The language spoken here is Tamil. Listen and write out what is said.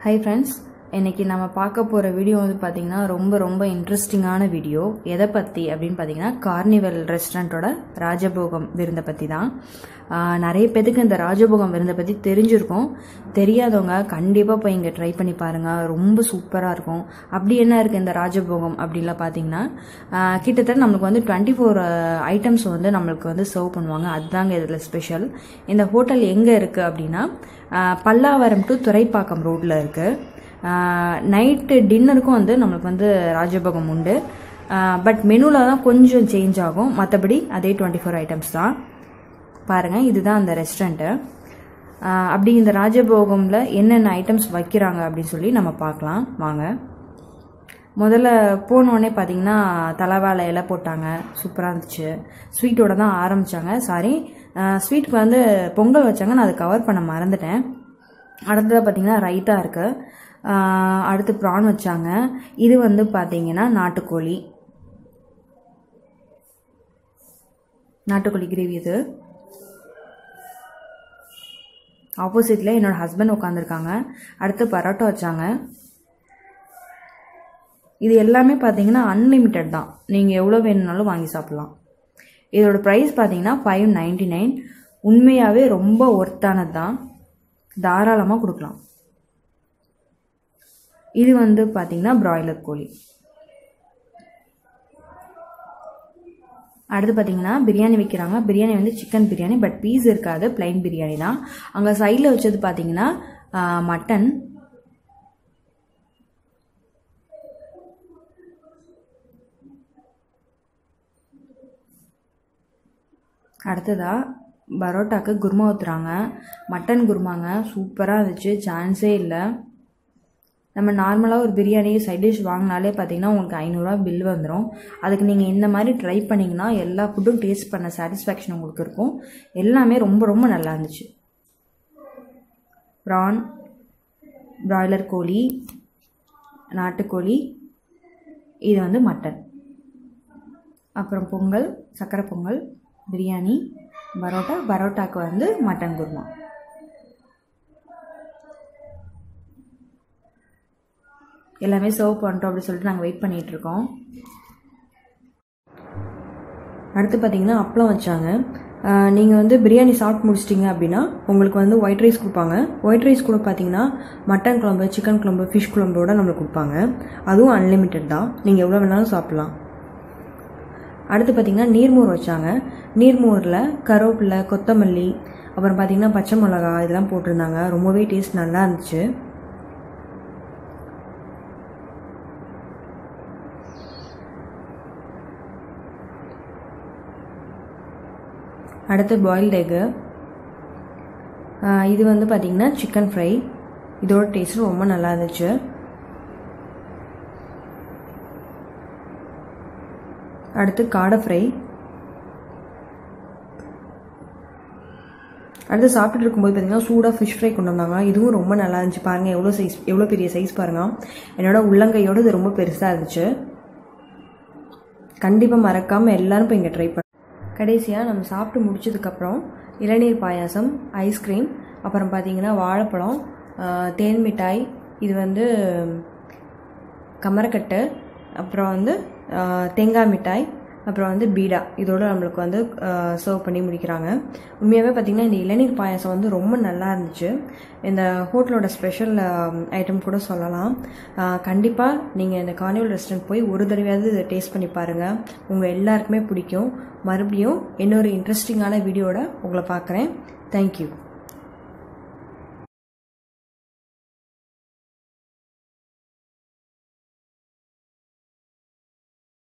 ஹை ஃப்ரெண்ட்ஸ் இன்னைக்கு நம்ம பார்க்க போகிற வீடியோ வந்து பார்த்தீங்கன்னா ரொம்ப ரொம்ப இன்ட்ரெஸ்டிங்கான வீடியோ எதை பற்றி அப்படின்னு பார்த்தீங்கன்னா கார்னிவல் ரெஸ்டாரண்ட்டோட ராஜபோகம் விருந்தை பற்றி தான் ஆஹ் நிறைய பேத்துக்கு இந்த ராஜபோகம் விருந்தை பற்றி தெரிஞ்சிருக்கும் தெரியாதவங்க கண்டிப்பாக போய் இங்கே ட்ரை பண்ணி பாருங்கள் ரொம்ப சூப்பராக இருக்கும் அப்படி என்ன இருக்குது இந்த ராஜபோகம் அப்படின்லாம் பார்த்தீங்கன்னா ஆஹ் கிட்டத்தட்ட நம்மளுக்கு வந்து டுவெண்ட்டி ஃபோர் ஐட்டம்ஸ் வந்து நம்மளுக்கு வந்து சர்வ் பண்ணுவாங்க அதுதாங்க இதில் ஸ்பெஷல் இந்த ஹோட்டல் எங்கே இருக்குது அப்படின்னா ஆஹ் பல்லாவரம் டு துறைப்பாக்கம் ரோட்டில் இருக்குது நைட்டு டின்னருக்கும் வந்து நம்மளுக்கு வந்து ராஜபோகம் உண்டு பட் மெனுவில் தான் கொஞ்சம் சேஞ்ச் ஆகும் மற்றபடி அதே டுவெண்ட்டி ஃபோர் ஐட்டம்ஸ் தான் பாருங்கள் இதுதான் அந்த ரெஸ்டாரண்ட்டு அப்படி இந்த ராஜபோகமில் என்னென்ன ஐட்டம்ஸ் வைக்கிறாங்க அப்படின்னு சொல்லி நம்ம பார்க்கலாம் வாங்க முதல்ல போனோடனே பார்த்தீங்கன்னா தலைவாழை இலை போட்டாங்க சூப்பராக இருந்துச்சு ஸ்வீட்டோட தான் ஆரம்பித்தாங்க சாரி ஸ்வீட்டுக்கு வந்து பொங்கல் வச்சாங்க நான் அதை கவர் பண்ண மறந்துட்டேன் அடுத்தது பார்த்தீங்கன்னா ரைத்தா இருக்குது அடுத்து ப்ரான் வச்சாங்க இது வந்து பார்த்தீங்கன்னா நாட்டுக்கோழி நாட்டுக்கோழி கிரேவி இது ஆப்போசிட்டில் என்னோட ஹஸ்பண்ட் உட்காந்துருக்காங்க அடுத்து பரோட்டா வச்சாங்க இது எல்லாமே பார்த்தீங்கன்னா அன்லிமிட்டெட் தான் நீங்கள் எவ்வளோ வேணும்னாலும் வாங்கி சாப்பிட்லாம் இதோட ப்ரைஸ் பார்த்தீங்கன்னா ஃபைவ் நைன்டி நைன் உண்மையாகவே ரொம்ப ஒர்த்தானது தான் தாராளமாக கொடுக்கலாம் இது வந்து பார்த்தீங்கன்னா பிராய்லர் கோழி அடுத்து பார்த்தீங்கன்னா பிரியாணி வைக்கிறாங்க பிரியாணி வந்து சிக்கன் பிரியாணி பட் பீஸ் இருக்காது பிளைன் பிரியாணி தான் அங்கே சைடில் வச்சது பார்த்தீங்கன்னா மட்டன் அடுத்ததாக பரோட்டாக்கு குருமா ஊற்றுறாங்க மட்டன் குருமாங்க சூப்பராக இருந்துச்சு சான்ஸே இல்லை நம்ம நார்மலாக ஒரு பிரியாணி சைட் டிஷ் வாங்கினாலே பார்த்தீங்கன்னா உங்களுக்கு ஐநூறுரூவா பில் வந்துடும் அதுக்கு நீங்கள் இந்த மாதிரி ட்ரை பண்ணிங்கன்னா எல்லா ஃபுட்டும் டேஸ்ட் பண்ண சாட்டிஸ்ஃபேக்ஷன் உங்களுக்கு இருக்கும் எல்லாமே ரொம்ப ரொம்ப நல்லா இருந்துச்சு ப்ரான் பிராய்லர் கோழி நாட்டுக்கோழி இது வந்து மட்டன் அப்புறம் பொங்கல் சக்கரை பொங்கல் பிரியாணி பரோட்டா பரோட்டாக்கு வந்து மட்டன் குருமா எல்லாமே சர்வ் பண்ணிட்டோம் அப்படின்னு சொல்லிட்டு நாங்கள் வெயிட் பண்ணிகிட்ருக்கோம் அடுத்து பார்த்தீங்கன்னா அப்பளம் வச்சாங்க நீங்கள் வந்து பிரியாணி சாப்பிட்டு முடிச்சிட்டிங்க அப்படின்னா உங்களுக்கு வந்து ஒயிட் ரைஸ் கொடுப்பாங்க ஒயிட் ரைஸ் கூட பார்த்தீங்கன்னா மட்டன் குழம்பு சிக்கன் குழம்பு ஃபிஷ் குழம்போட நம்மளுக்கு கொடுப்பாங்க அதுவும் அன்லிமிட்டெட் தான் நீங்கள் எவ்வளோ வேணாலும் சாப்பிட்லாம் அடுத்து பார்த்திங்கன்னா நீர்மோர் வச்சாங்க நீர்மோரில் கருவேப்பிலை கொத்தமல்லி அப்புறம் பார்த்திங்கன்னா பச்சை மிளகா இதெல்லாம் போட்டிருந்தாங்க ரொம்பவே டேஸ்ட் நல்லா இருந்துச்சு அடுத்து பாயில்டு எக்கு இது வந்து பார்த்திங்கன்னா சிக்கன் ஃப்ரை இதோட டேஸ்ட் ரொம்ப நல்லா இருந்துச்சு அடுத்து காடை ஃப்ரை அடுத்து சாப்பிட்டுட்டு இருக்கும்போது பார்த்தீங்கன்னா சூடாக ஃபிஷ் ஃப்ரை கொண்டு வந்தாங்க இதுவும் ரொம்ப நல்லா இருந்துச்சு பாருங்கள் எவ்வளோ சைஸ் எவ்வளோ பெரிய சைஸ் பாருங்கள் என்னோட உள்ளங்கையோடு இது ரொம்ப பெருசாக இருந்துச்சு கண்டிப்பாக மறக்காமல் எல்லோரும் இப்போ இங்கே ட்ரை பண்ண கடைசியாக நம்ம சாப்பிட்டு முடிச்சதுக்கப்புறம் இளநீர் பாயாசம் ஐஸ்கிரீம் அப்புறம் பார்த்தீங்கன்னா வாழைப்பழம் தேன் மிட்டாய் இது வந்து கமரக்கட்டு அப்புறம் வந்து தேங்காய் மிட்டாய் அப்புறம் வந்து பீடா இதோடு நம்மளுக்கு வந்து சர்வ் பண்ணி முடிக்கிறாங்க உண்மையாகவே பார்த்திங்கன்னா இந்த இளநீர் பாயாசம் வந்து ரொம்ப நல்லா இருந்துச்சு இந்த ஹோட்டலோட ஸ்பெஷல் ஐட்டம் கூட சொல்லலாம் கண்டிப்பாக நீங்கள் இந்த கார்னிவல் ரெஸ்டாரண்ட் போய் ஒரு தடவையாவது இதை டேஸ்ட் பண்ணி பாருங்கள் உங்கள் எல்லாருக்குமே பிடிக்கும் மறுபடியும் இன்னொரு இன்ட்ரெஸ்டிங்கான வீடியோட உங்களை பார்க்குறேன் தேங்க்யூ